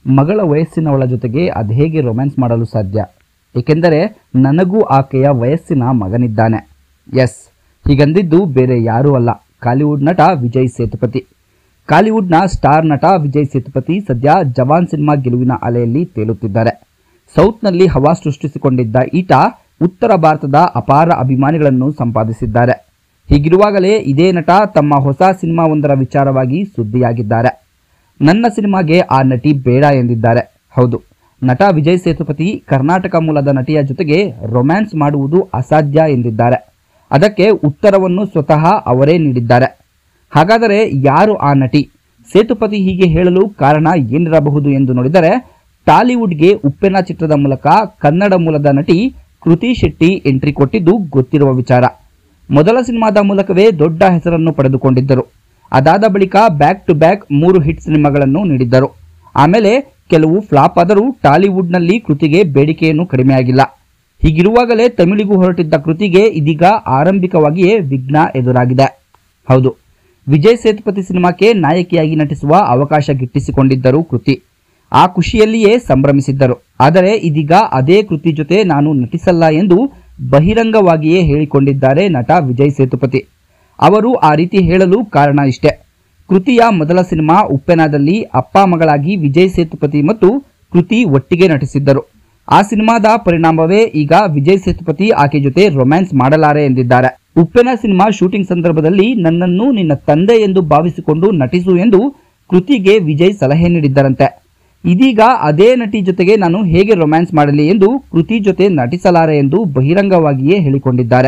ಮಗಳ ವಯಸ್ಸಿನವಳ ಜೊತೆಗೆ ಅದೇಗೆ ರೊಮ್ಯಾನ್ಸ್ ಮಾಡಲು ಸಾಧ್ಯ ಏಕೆಂದರೆ ನನಗೂ ಆಕೆಯ ವಯಸ್ಸಿನ ಮಗನಿದ್ದಾನೆ ಎಸ್ ಹೀಗಂದಿದ್ದು ಬೇರೆ ಯಾರೂ ಅಲ್ಲ ಕಾಲಿವುಡ್ ನಟ ವಿಜಯ್ ಸೇತುಪತಿ ಕಾಲಿವುಡ್ನ ಸ್ಟಾರ್ ನಟ ವಿಜಯ್ ಸೇತುಪತಿ ಸದ್ಯ ಜವಾನ್ ಸಿನಿಮಾ ಗೆಲುವಿನ ಅಲೆಯಲ್ಲಿ ತೇಲುತ್ತಿದ್ದಾರೆ ಸೌತ್ನಲ್ಲಿ ಹವಾ ಸೃಷ್ಟಿಸಿಕೊಂಡಿದ್ದ ಈತ ಉತ್ತರ ಭಾರತದ ಅಪಾರ ಅಭಿಮಾನಿಗಳನ್ನು ಸಂಪಾದಿಸಿದ್ದಾರೆ ಹೀಗಿರುವಾಗಲೇ ಇದೇ ನಟ ತಮ್ಮ ಹೊಸ ಸಿನಿಮಾವೊಂದರ ವಿಚಾರವಾಗಿ ಸುದ್ದಿಯಾಗಿದ್ದಾರೆ ನನ್ನ ಸಿನಿಮಾಗೆ ಆ ನಟಿ ಬೇಡ ಎಂದಿದ್ದಾರೆ ಹೌದು ನಟ ವಿಜಯ್ ಸೇತುಪತಿ ಕರ್ನಾಟಕ ಮೂಲದ ನಟಿಯ ಜೊತೆಗೆ ರೊಮ್ಯಾನ್ಸ್ ಮಾಡುವುದು ಅಸಾಧ್ಯ ಎಂದಿದ್ದಾರೆ ಅದಕ್ಕೆ ಉತ್ತರವನ್ನು ಸ್ವತಃ ಅವರೇ ನೀಡಿದ್ದಾರೆ ಹಾಗಾದರೆ ಯಾರು ಆ ನಟಿ ಸೇತುಪತಿ ಹೀಗೆ ಹೇಳಲು ಕಾರಣ ಏನಿರಬಹುದು ಎಂದು ನೋಡಿದರೆ ಟಾಲಿವುಡ್ಗೆ ಉಪ್ಪೆನ ಚಿತ್ರದ ಮೂಲಕ ಕನ್ನಡ ಮೂಲದ ನಟಿ ಕೃತಿ ಶೆಟ್ಟಿ ಎಂಟ್ರಿ ಕೊಟ್ಟಿದ್ದು ಗೊತ್ತಿರುವ ವಿಚಾರ ಮೊದಲ ಸಿನಿಮಾದ ಮೂಲಕವೇ ದೊಡ್ಡ ಹೆಸರನ್ನು ಪಡೆದುಕೊಂಡಿದ್ದರು ಅದಾದ ಬಳಿಕ ಬ್ಯಾಕ್ ಟು ಬ್ಯಾಕ್ ಮೂರು ಹಿಟ್ ಸಿನಿಮಾಗಳನ್ನು ನೀಡಿದ್ದರು ಆಮೇಲೆ ಕೆಲವು ಫ್ಲಾಪ್ ಆದರೂ ಟಾಲಿವುಡ್ನಲ್ಲಿ ಕೃತಿಗೆ ಬೇಡಿಕೆಯನ್ನು ಕಡಿಮೆಯಾಗಿಲ್ಲ ಹೀಗಿರುವಾಗಲೇ ತಮಿಳಿಗೂ ಹೊರಟಿದ್ದ ಕೃತಿಗೆ ಇದೀಗ ಆರಂಭಿಕವಾಗಿಯೇ ವಿಘ್ನ ಎದುರಾಗಿದೆ ಹೌದು ವಿಜಯ್ ಸೇತುಪತಿ ಸಿನಿಮಾಕ್ಕೆ ನಾಯಕಿಯಾಗಿ ನಟಿಸುವ ಅವಕಾಶ ಗಿಟ್ಟಿಸಿಕೊಂಡಿದ್ದರು ಕೃತಿ ಆ ಖುಷಿಯಲ್ಲಿಯೇ ಸಂಭ್ರಮಿಸಿದ್ದರು ಆದರೆ ಇದೀಗ ಅದೇ ಕೃತಿ ಜೊತೆ ನಾನು ನಟಿಸಲ್ಲ ಎಂದು ಬಹಿರಂಗವಾಗಿಯೇ ಹೇಳಿಕೊಂಡಿದ್ದಾರೆ ನಟ ವಿಜಯ್ ಸೇತುಪತಿ ಅವರು ಆ ರೀತಿ ಹೇಳಲು ಕಾರಣ ಇಷ್ಟೇ ಕೃತಿಯ ಮೊದಲ ಸಿನಿಮಾ ಉಪ್ಪೆನಾದಲ್ಲಿ ಅಪ್ಪ ಮಗಳಾಗಿ ವಿಜಯ್ ಸೇತುಪತಿ ಮತ್ತು ಕೃತಿ ಒಟ್ಟಿಗೆ ನಟಿಸಿದ್ದರು ಆ ಸಿನಿಮಾದ ಪರಿಣಾಮವೇ ಈಗ ವಿಜಯ್ ಸೇತುಪತಿ ಆಕೆ ಜೊತೆ ರೊಮ್ಯಾನ್ಸ್ ಮಾಡಲಾರೆ ಎಂದಿದ್ದಾರೆ ಉಪ್ಪೆನ ಸಿನಿಮಾ ಶೂಟಿಂಗ್ ಸಂದರ್ಭದಲ್ಲಿ ನನ್ನನ್ನು ನಿನ್ನ ತಂದೆ ಎಂದು ಭಾವಿಸಿಕೊಂಡು ನಟಿಸು ಎಂದು ಕೃತಿಗೆ ವಿಜಯ್ ಸಲಹೆ ನೀಡಿದ್ದರಂತೆ ಇದೀಗ ಅದೇ ನಟಿ ಜೊತೆಗೆ ನಾನು ಹೇಗೆ ರೊಮ್ಯಾನ್ಸ್ ಮಾಡಲಿ ಎಂದು ಕೃತಿ ಜೊತೆ ನಟಿಸಲಾರೆ ಎಂದು ಬಹಿರಂಗವಾಗಿಯೇ ಹೇಳಿಕೊಂಡಿದ್ದಾರೆ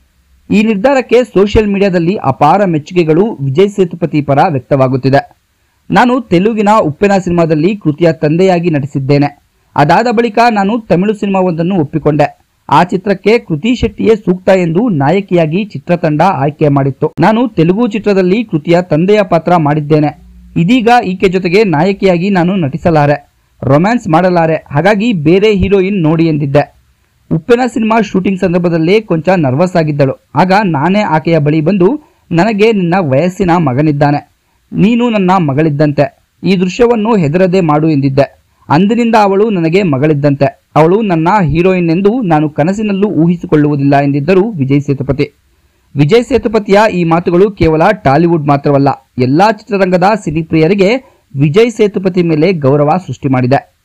ಈ ನಿರ್ಧಾರಕ್ಕೆ ಸೋಷಿಯಲ್ ಮೀಡಿಯಾದಲ್ಲಿ ಅಪಾರ ಮೆಚ್ಚುಗೆಗಳು ವಿಜಯ್ ಸೇತುಪತಿ ಪರ ವ್ಯಕ್ತವಾಗುತ್ತಿದೆ ನಾನು ತೆಲುಗಿನ ಉಪ್ಪೆನ ಸಿನಿಮಾದಲ್ಲಿ ಕೃತಿಯ ತಂದೆಯಾಗಿ ನಟಿಸಿದ್ದೇನೆ ಅದಾದ ಬಳಿಕ ನಾನು ತಮಿಳು ಸಿನಿಮಾವೊಂದನ್ನು ಒಪ್ಪಿಕೊಂಡೆ ಆ ಚಿತ್ರಕ್ಕೆ ಕೃತಿ ಶೆಟ್ಟಿಯೇ ಸೂಕ್ತ ಎಂದು ನಾಯಕಿಯಾಗಿ ಚಿತ್ರತಂಡ ಆಯ್ಕೆ ಮಾಡಿತ್ತು ನಾನು ತೆಲುಗು ಚಿತ್ರದಲ್ಲಿ ಕೃತಿಯ ತಂದೆಯ ಪಾತ್ರ ಮಾಡಿದ್ದೇನೆ ಇದೀಗ ಈಕೆ ಜೊತೆಗೆ ನಾಯಕಿಯಾಗಿ ನಾನು ನಟಿಸಲಾರೆ ರೊಮ್ಯಾನ್ಸ್ ಮಾಡಲಾರೆ ಹಾಗಾಗಿ ಬೇರೆ ಹೀರೋಯಿನ್ ನೋಡಿ ಎಂದಿದ್ದೆ ಉಪ್ಪಿನ ಸಿನಿಮಾ ಶೂಟಿಂಗ್ ಸಂದರ್ಭದಲ್ಲೇ ಕೊಂಚ ನರ್ವಸ್ ಆಗಿದ್ದಳು ಆಗ ನಾನೇ ಆಕೆಯ ಬಳಿ ಬಂದು ನನಗೆ ನಿನ್ನ ವಯಸ್ಸಿನ ಮಗನಿದ್ದಾನೆ ನೀನು ನನ್ನ ಮಗಳಿದ್ದಂತೆ ಈ ದೃಶ್ಯವನ್ನು ಹೆದರದೆ ಮಾಡು ಎಂದಿದ್ದೆ ಅಂದಿನಿಂದ ಅವಳು ನನಗೆ ಮಗಳಿದ್ದಂತೆ ಅವಳು ನನ್ನ ಹೀರೋಯಿನ್ ಎಂದು ನಾನು ಕನಸಿನಲ್ಲೂ ಊಹಿಸಿಕೊಳ್ಳುವುದಿಲ್ಲ ಎಂದಿದ್ದರು ವಿಜಯ್ ಸೇತುಪತಿ ವಿಜಯ್ ಸೇತುಪತಿಯ ಈ ಮಾತುಗಳು ಕೇವಲ ಟಾಲಿವುಡ್ ಮಾತ್ರವಲ್ಲ ಎಲ್ಲಾ ಚಿತ್ರರಂಗದ ಸಿನಿಪ್ರಿಯರಿಗೆ ವಿಜಯ್ ಸೇತುಪತಿ ಮೇಲೆ ಗೌರವ ಸೃಷ್ಟಿ ಮಾಡಿದೆ